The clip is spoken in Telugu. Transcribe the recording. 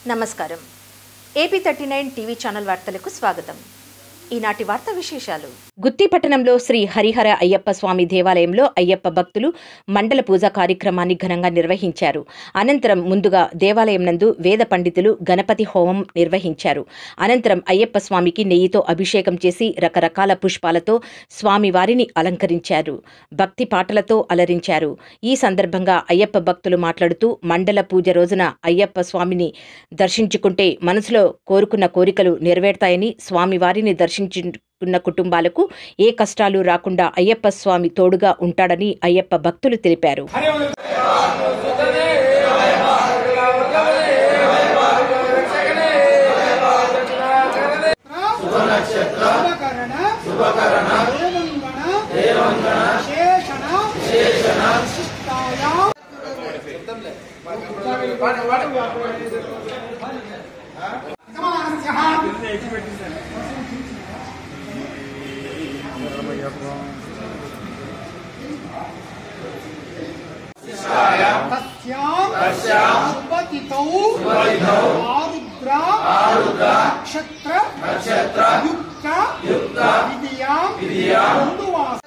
నమస్కారం AP thirty nine TV channel వార్తలకు స్వాగతం ఈనాటి వార్త విశేషాలు గుత్తి పట్టణంలో శ్రీ హరిహర అయ్యప్ప స్వామి దేవాలయంలో అయ్యప్ప భక్తులు మండల పూజ కార్యక్రమాన్ని ఘనంగా నిర్వహించారు అనంతరం ముందుగా దేవాలయం నందు వేద పండితులు గణపతి హోమం నిర్వహించారు అనంతరం అయ్యప్ప స్వామికి నెయ్యితో అభిషేకం చేసి రకరకాల పుష్పాలతో స్వామివారిని అలంకరించారు భక్తి పాటలతో అలరించారు ఈ సందర్భంగా అయ్యప్ప భక్తులు మాట్లాడుతూ మండల పూజ రోజున అయ్యప్ప స్వామిని దర్శించుకుంటే మనసులో కోరుకున్న కోరికలు నెరవేరుతాయని స్వామివారిని దర్శించుకున్న కుటుంబాలకు ఏ కష్టాలు రాకుండా అయ్యప్ప స్వామి తోడుగా ఉంటాడని అయ్యప్ప భక్తులు తెలిపారు శుభకరణ శుభకరణ దేవంగణ దేవంగణ శేషణ శేషణ విశిష్టాయ తస్యాం శుభతిథౌ ఆరుద్ర నక్షత్ర యుక్త విధియాం ముందువాస